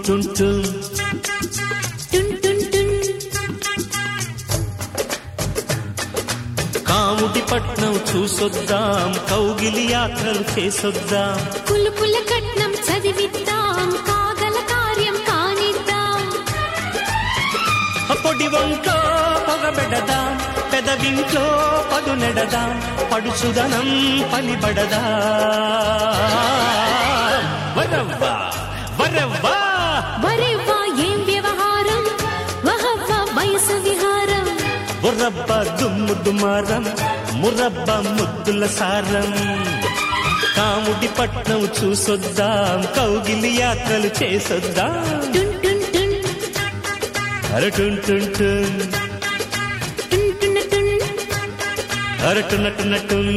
టున్ టున్ టున్ టున్ టున్ కాముడి పట్నం చూసొద్దాం కౌగిలి యాత్రలు చేసొద్దాం కులుకుల కట్నం చదివిద్దాం కాగల కార్యం కానిద్దాం పొడి వంట్లో పొగబెడదాం పెదవింట్లో పదునెడదాం పడుచుదనం పలిబడదా వరవ్వా వరవ్వా వరేవా ఏం వ్యవహారం వహవ్వ వయసు విహారం బుర్రబ్బ దుమ్ము దుమారం మురబ్బ ముద్దుల సారం కాముడి పట్నం చూసొద్దాం కౌగిలి యాత్రలు చేసొద్దాం టున్ టున్ టున్ అరటున్ టున్ టున్ టున్ టున్ టున్ అరటునటునటున్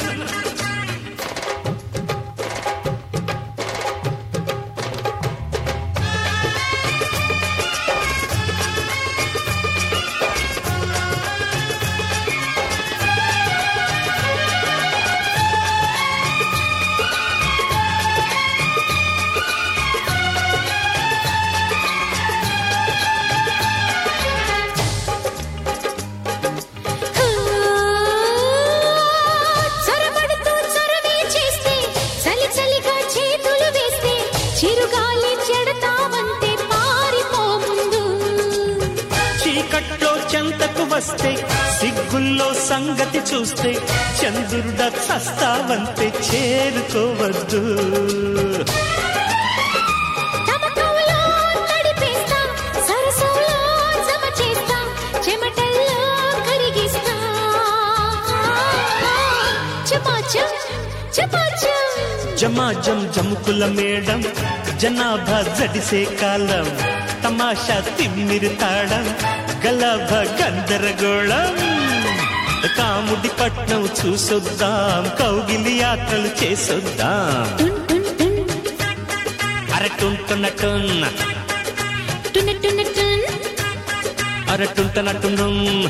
చొరబడుతూ చొరవే చేస్తే చలి చలిగా చేతులు వేస్తే చిరుగాలి చెడతావంటే పారిపో ముందు చీకట్లో చెంతకు వస్తే సిగ్గుల్లో సంగతి చూస్తే చంద్రుడ చస్తావంతే చేరుకోవద్దు తమకంలో తడిపేస్తా సరసంలో జమ చేస్తా చెమటల్లో కరిగిస్తా చపాచం చపాచం జమాజం జముకుల మేడం జనాభా జడిసే కాలం తమాషా తిమ్మిరి తాడం గలభ గందరగోళం కాముడి పట్నం చూసొద్దాం కౌగిలి యాత్రలు చేసొద్దాం టున్ టున్ టున్ అరటుంటున్నటున్న టున్ టున్ టున్ అరటుంటనటున్నం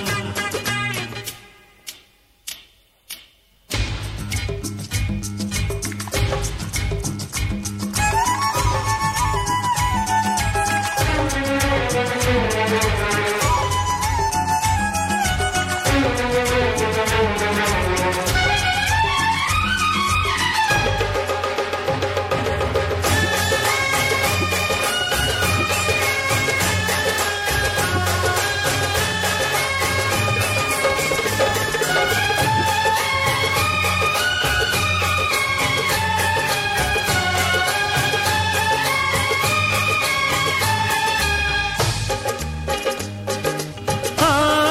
ఆ,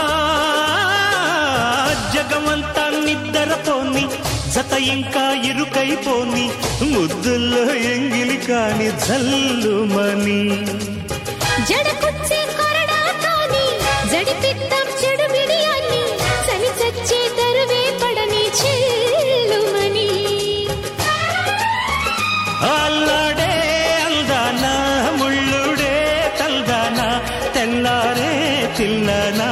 జగమంతా నిద్రపోని జత ఇంకా ఇరుకైపోని ముద్దుల్లో ఎంగిలి కాని జల్లుమని జడకుచ్చే కొరడాతోని జడిపిద్దాం చెడు బిడియాన్ని చలి చచ్చే తరువే పడని చెల్లుమని అల్లాడే అందానా ముళ్ళుడే తందానా తెల్లారే తిల్లనా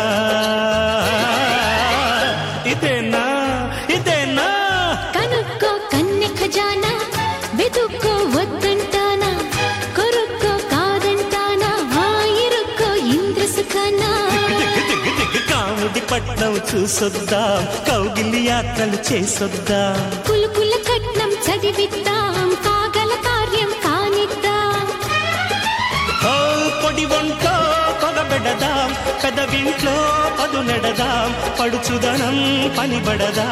ఇదేనా ఇదేనా కనుక్కో కన్నె ఖజానా వెతుక్కో వద్దంటానా కొరుక్కో కాదంటానా ఆయిరుక్కో ఇంద్ర సుఖానా దిగ్గు దిగ్గు దిగ్గు కాముడి పట్నం చూసొద్దాం కౌగిలి యాత్రలు చేసొద్దాం కులుకుల కట్నం చదివిద్దాం కాగల కార్యం కానిద్దాం ఓ పొడి వంట్లో పొగబెడదాం పెదవింట్లో పదునెడదాం పడుచుదనం పనిబడదా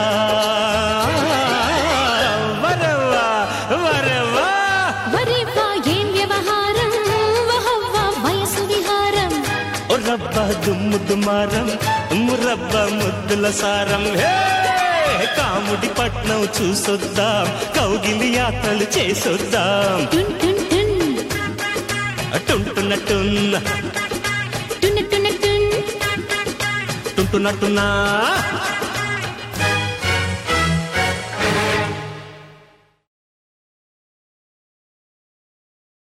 వరవా వరవా వరేవా ఏం వ్యవహారం వహవ్వ వయసు విహారం ఓ రబ్బ దుమ్ము దుమారం మురబ్బ ముద్దుల సారం హే కాముడి పట్నం చూసొద్దాం కౌగిలి యాత్రలు చేసొద్దాం టున్ టున్ టున్ టుంటునటున్న టున్ టున్ టున్ టుంటునటున్నా